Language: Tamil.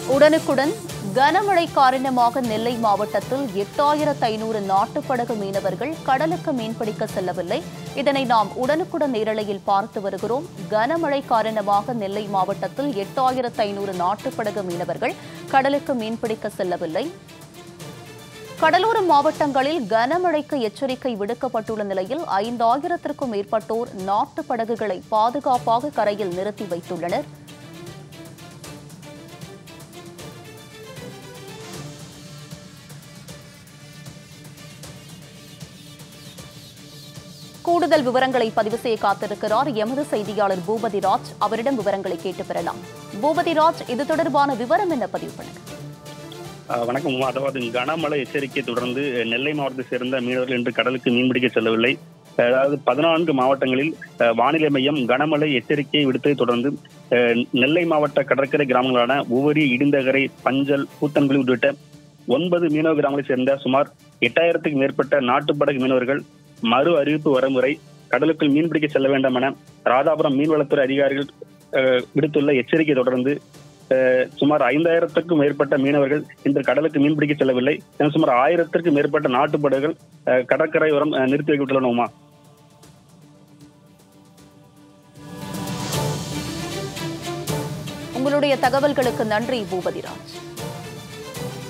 உடனுக்குடன் கனமழை காரணமாக நெல்லை மாவட்டத்தில் எட்டாயிரத்து ஐநூறு நாட்டுப்படகு மீனவர்கள் கடலுக்கு மீன்பிடிக்க செல்லவில்லை இதனை நாம் உடனுக்குடன் நேரலையில் பார்த்து வருகிறோம் கனமழை காரணமாக நெல்லை மாவட்டத்தில் எட்டாயிரத்து ஐநூறு நாட்டுப்படகு மீனவர்கள் கடலுக்கு மீன்பிடிக்க செல்லவில்லை கடலோர மாவட்டங்களில் கனமழைக்கு எச்சரிக்கை விடுக்கப்பட்டுள்ள நிலையில் ஐந்தாயிரத்திற்கும் மேற்பட்டோர் நாட்டு படகுகளை பாதுகாப்பாக கரையில் நிறுத்தி வைத்துள்ளனர் கூடுதல் விவரங்களை பதிவு செய்ய காத்திருக்கிறார் எமது செய்தியாளர் பூபதி ராஜ் அவரிடம் விவரங்களை கேட்டு பெறலாம் பூபதி ராஜ் இது தொடர்பான விவரம் என்ன பதிவு பண்ணுங்க அஹ் வணக்கம் உமா அதாவது கனமழை எச்சரிக்கை தொடர்ந்து அஹ், நெல்லை மாவட்டத்தை சேர்ந்த மீனவர்கள் இன்று கடலுக்கு மீன்பிடிக்க செல்லவில்லை அதாவது பதினான்கு மாவட்டங்களில் அஹ், வானிலை மையம் கனமழை எச்சரிக்கையை விடுத்ததை தொடர்ந்து அஹ், நெல்லை மாவட்ட கடற்கரை கிராமங்களான உவரி இடிந்தகரை பஞ்சல் கூத்தன்குளி உள்ளிட்ட ஒன்பது மீனவ கிராமங்களைச் சேர்ந்த சுமார் எட்டாயிரத்துக்கும் மேற்பட்ட நாட்டுப்படகு மீனவர்கள் மறு அறிவிப்பு வரும் வரை கடலுக்குள் மீன்பிடிக்க செல்ல வேண்டாம் என ராதாபுரம் மீன்வளத்துறை அதிகாரிகள் அஹ், விடுத்துள்ள எச்சரிக்கை தொடர்ந்து அஹ், சுமார் ஐந்தாயிரத்துக்கும் மேற்பட்ட மீனவர்கள் இன்று கடலுக்கு மீன்பிடிக்க செல்லவில்லை என சுமார் ஆயிரத்திற்கும் மேற்பட்ட நாட்டுப்படகுகள் அஹ், கடற்கரை ஓரம் அஹ், நிறுத்தி வைக்கப்பட்டுள்ளன உமா உங்களுடைய தகவல்களுக்கு நன்றி பூபதி ராஜ்